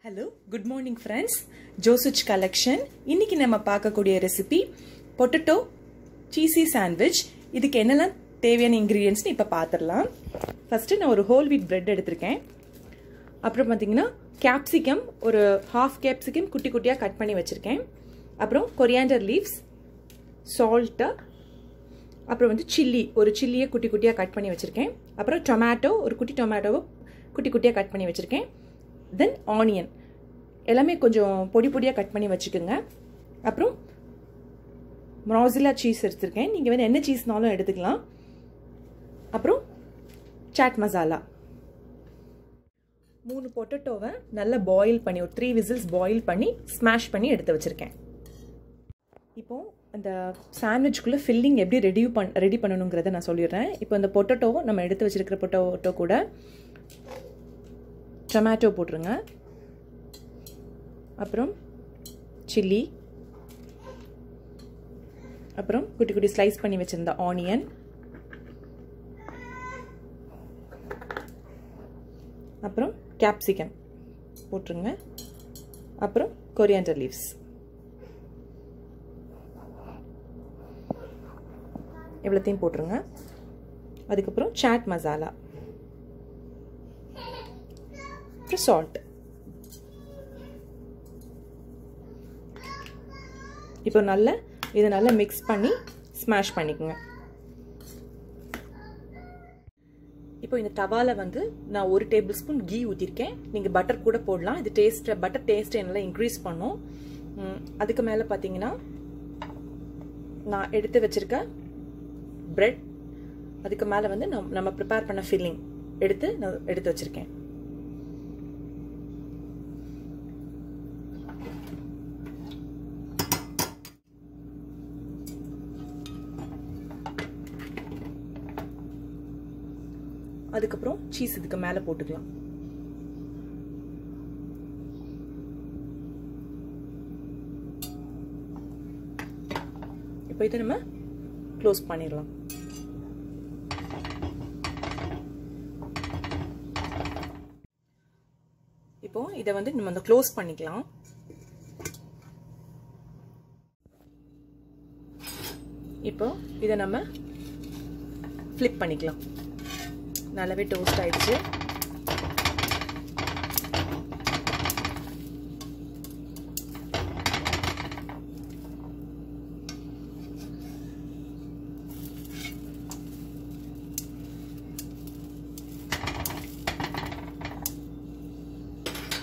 hello good morning friends ஜோசுச் collection இன்னைக்கு நம்ம பார்க்கக்கூடிய ரெசிபி பொட்டட்டோ சீசி சாண்ட்விச் இதுக்கு என்னெல்லாம் தேவையான இன்க்ரீடியன்ஸ்னு இப்போ பார்த்துடலாம் ஃபஸ்ட்டு நான் ஒரு ஹோல் வீட் பிரெட் எடுத்திருக்கேன் அப்புறம் பார்த்தீங்கன்னா கேப்சிகம் ஒரு ஹாஃப் கேப்சிகம் குட்டி குட்டியாக கட் பண்ணி வச்சுருக்கேன் அப்புறம் கொரியாண்டர் லீவ்ஸ் சால்ட்டு அப்புறம் வந்து சில்லி ஒரு சில்லியை குட்டி குட்டியாக கட் பண்ணி வச்சுருக்கேன் அப்புறம் டொமேட்டோ ஒரு குட்டி டொமேட்டோவை குட்டி குட்டியாக கட் பண்ணி வச்சுருக்கேன் தென் ஆனியன் எல்லாமே கொஞ்சம் பொடி பொடியாக கட் பண்ணி வச்சுக்கோங்க அப்புறம் ப்ராசிலா சீஸ் எடுத்திருக்கேன் நீங்கள் வந்து என்ன சீஸ்னாலும் எடுத்துக்கலாம் அப்புறம் சாட் மசாலா மூணு பொட்டட்டோவை நல்லா பாயில் பண்ணி ஒரு த்ரீ விசில்ஸ் பாயில் பண்ணி ஸ்மாஷ் பண்ணி எடுத்து வச்சுருக்கேன் இப்போது அந்த சாண்ட்விச்சுக்குள்ளே ஃபில்லிங் எப்படி ரெடி பண் ரெடி பண்ணணுங்கிறத நான் சொல்லிடுறேன் இப்போ இந்த பொட்டட்டோ நம்ம எடுத்து வச்சுருக்கிற பொட்டோட்டோ கூட டொமேட்டோ போட்டுருங்க அப்புறம் சில்லி அப்புறம் குட்டி குட்டி ஸ்லைஸ் பண்ணி வச்சுருந்த ஆனியன் அப்புறம் கேப்சிகம் போட்டுருங்க அப்புறம் கொரியாண்டர் லீவ்ஸ் இவ்வளோத்தையும் போட்டுருங்க அதுக்கப்புறம் சாட் மசாலா அப்புறம் சால்ட் இப்போ நல்லா இதை நல்லா மிக்ஸ் பண்ணி ஸ்மாஷ் பண்ணிக்கோங்க இப்போ இந்த தவாவில் வந்து நான் ஒரு டேபிள் ஸ்பூன் கீ ஊற்றிருக்கேன் நீங்கள் பட்டர் கூட போடலாம் இது டேஸ்ட்டை பட்டர் டேஸ்ட்டை நல்லா இன்க்ரீஸ் பண்ணும் அதுக்கு மேலே பார்த்தீங்கன்னா நான் எடுத்து வச்சுருக்க பிரெட் அதுக்கு மேலே வந்து நம் நம்ம ப்ரிப்பேர் பண்ண ஃபில்லிங் எடுத்து நான் எடுத்து வச்சுருக்கேன் அதுக்கப்புறம் சீஸ் இதுக்கு மேலே போட்டுக்கலாம் இப்போ இதை நம்ம க்ளோஸ் பண்ணிடலாம் இப்போ இதை வந்து நம்ம வந்து க்ளோஸ் பண்ணிக்கலாம் இப்போ இதை நம்ம ஃப்ளிப் பண்ணிக்கலாம் நல்லாவே டோஸ்ட் ஆயிடுச்சு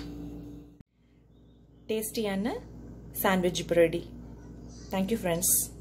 டேஸ்டியான சாண்ட்விச் ரெடி தேங்க்யூ ஃப்ரெண்ட்ஸ்